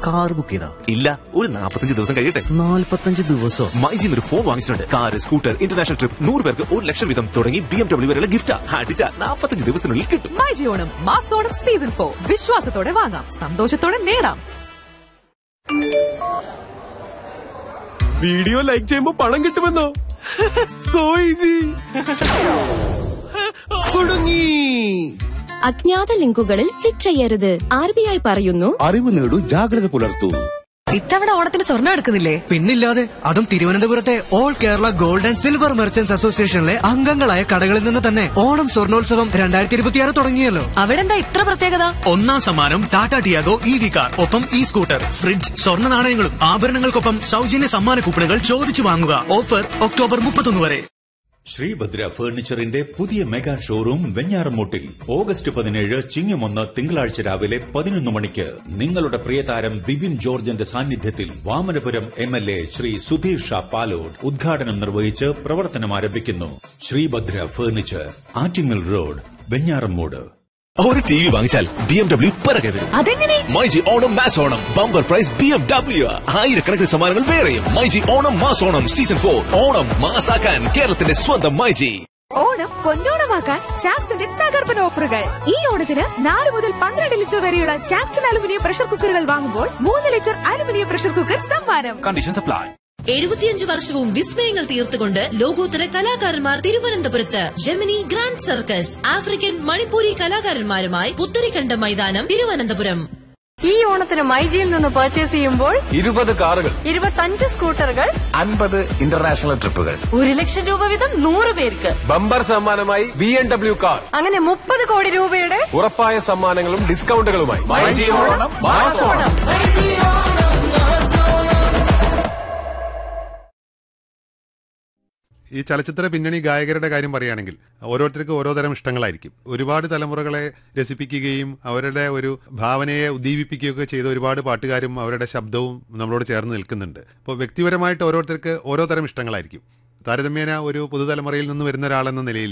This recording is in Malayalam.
കാർ ബുക്ക് ചെയ്താ ഇല്ല ഒരു നാൽപ്പത്തഞ്ച് ദിവസം കഴിയട്ടെ നാല്പത്തഞ്ച് ദിവസോ മൈജിന്ന് ഒരു ഫോൺ വാങ്ങിച്ചിട്ടുണ്ട് കാർ സ്കൂട്ടർ ഇന്റർനാഷണൽ ട്രിപ്പ് നൂറ് പേർക്ക് ഒരു ലക്ഷം വീതം തുടങ്ങി ബി എം ഡബ്ല്യൂ വരെയുള്ള ഗിഫ്റ്റ് അടിച്ച നാൽപ്പത്തഞ്ച് ദിവസത്തിനുള്ളിൽ കിട്ടും മൈജി ഓണം മാസോണം സീസൺ ഫോർ വിശ്വാസത്തോടെ വാങ്ങാം സന്തോഷത്തോടെ നേടാം വീഡിയോ ലൈക്ക് ചെയ്യുമ്പോ പണം കിട്ടുമെന്നോ സോ ഈസി കുടുങ്ങി അജ്ഞാത ലിങ്കുകളിൽ ക്ലിക്ക് ചെയ്യരുത് ആർ ബി ഐ പറയുന്നു അറിവ് നേടൂ ജാഗ്രത പുലർത്തൂ ഇത്തവണ ഓണത്തിന് സ്വർണ്ണം എടുക്കുന്നില്ലേ പിന്നില്ലാതെ അതും തിരുവനന്തപുരത്തെ all Kerala gold and silver merchants അസോസിയേഷനിലെ അംഗങ്ങളായ കടകളിൽ നിന്ന് തന്നെ ഓണം സ്വർണോത്സവം രണ്ടായിരത്തി ഇരുപത്തിയാറ് തുടങ്ങിയല്ലോ അവിടെ എന്താ ഇത്ര പ്രത്യേകത ഒന്നാം സമ്മാനം Tata Tiago E V car ഒപ്പം ഇ സ്കൂട്ടർ ഫ്രിഡ്ജ് സ്വർണ്ണ നാണയങ്ങളും ആഭരണങ്ങൾക്കൊപ്പം സൗജന്യ സമ്മാന കൂപ്പണുകൾ ചോദിച്ചു വാങ്ങുക ഓഫർ ഒക്ടോബർ മുപ്പത്തൊന്ന് വരെ ശ്രീഭദ്ര ഫർണിച്ചറിന്റെ പുതിയ മെഗാ ഷോറൂം വെഞ്ഞാറമൂട്ടിൽ ഓഗസ്റ്റ് പതിനേഴ് ചിങ്ങമൊന്ന് തിങ്കളാഴ്ച രാവിലെ പതിനൊന്ന് മണിക്ക് നിങ്ങളുടെ പ്രിയതാരം ബിബിൻ ജോർജിന്റെ സാന്നിധ്യത്തിൽ Vamanapuram M L A Sri Sudheer Shah Palode ഉദ്ഘാടനം നിർവഹിച്ച് പ്രവർത്തനം ആരംഭിക്കുന്നു ശ്രീഭദ്ര ഫർണിച്ചർ ആറ്റിങ്ങൽ റോഡ് വെഞ്ഞാറമ്മൂട് ഒരു ടി വി വാങ്ങിച്ചാൽ ബി എം ഡബ്ല്യൂ പിറകെ വരും അതെങ്ങനെ myG Onam mass Onam bumper prize B M W ആയിരക്കണക്കിന് സമ്മാനങ്ങൾ വേറെയും myG Onam mass Onam season four Onam മാസാക്കാൻ കേരളത്തിന്റെ സ്വന്തം മൈജി ഓണം പൊന്നോണമാക്കാൻ ചാക്സിന്റെ തകർപ്പൻ ഓഫറുകൾ ഈ ഓണത്തിന് നാല് മുതൽ പന്ത്രണ്ട് ലിറ്റർ വരെയുള്ള ചാക്സൺ അലുമിനിയം പ്രഷർ കുക്കറുകൾ വാങ്ങുമ്പോൾ മൂന്ന് ലിറ്റർ അലുമിനിയം പ്രഷർ കുക്കർ സമ്മാനം കണ്ടീഷൻ സപ്ലൈ എഴുപത്തിയഞ്ച് വർഷവും വിസ്മയങ്ങൾ തീർത്തുകൊണ്ട് ലോകോത്തര കലാകാരന്മാർ തിരുവനന്തപുരത്ത് Gemini grand circus African Manipuri കലാകാരന്മാരുമായി പുത്തരിക്കണ്ട മൈതാനം തിരുവനന്തപുരം ഈ ഓണത്തിന് മൈജിയിൽ നിന്ന് പർച്ചേസ് ചെയ്യുമ്പോൾ ഇരുപത് കാറുകൾ ഇരുപത്തഞ്ച് സ്കൂട്ടറുകൾ അൻപത് ഇന്റർനാഷണൽ ട്രിപ്പുകൾ ഒരു ലക്ഷം രൂപ വീതം നൂറ് പേർക്ക് ബമ്പർ സമ്മാനമായി ബി എം ഡബ്ല്യു കാർ അങ്ങനെ മുപ്പത് കോടി രൂപയുടെ ഉറപ്പായ സമ്മാനങ്ങളും ഡിസ്കൗണ്ടുകളുമായി ഓണം ഈ ചലച്ചിത്ര പിന്നണി ഗായകരുടെ കാര്യം പറയുകയാണെങ്കിൽ ഓരോരുത്തർക്കും ഓരോ തരം ഇഷ്ടങ്ങളായിരിക്കും ഒരുപാട് തലമുറകളെ രസിപ്പിക്കുകയും അവരുടെ ഒരു ഭാവനയെ ഉദ്ദീപിപ്പിക്കുകയൊക്കെ ചെയ്ത ഒരുപാട് പാട്ടുകാരും അവരുടെ ശബ്ദവും നമ്മളോട് ചേർന്ന് നിൽക്കുന്നുണ്ട് അപ്പോൾ വ്യക്തിപരമായിട്ട് ഓരോരുത്തർക്ക് ഓരോ തരം ഇഷ്ടങ്ങളായിരിക്കും താരതമ്യേന ഒരു പുതുതലമുറയിൽ നിന്ന് വരുന്ന ഒരാളെന്ന നിലയിൽ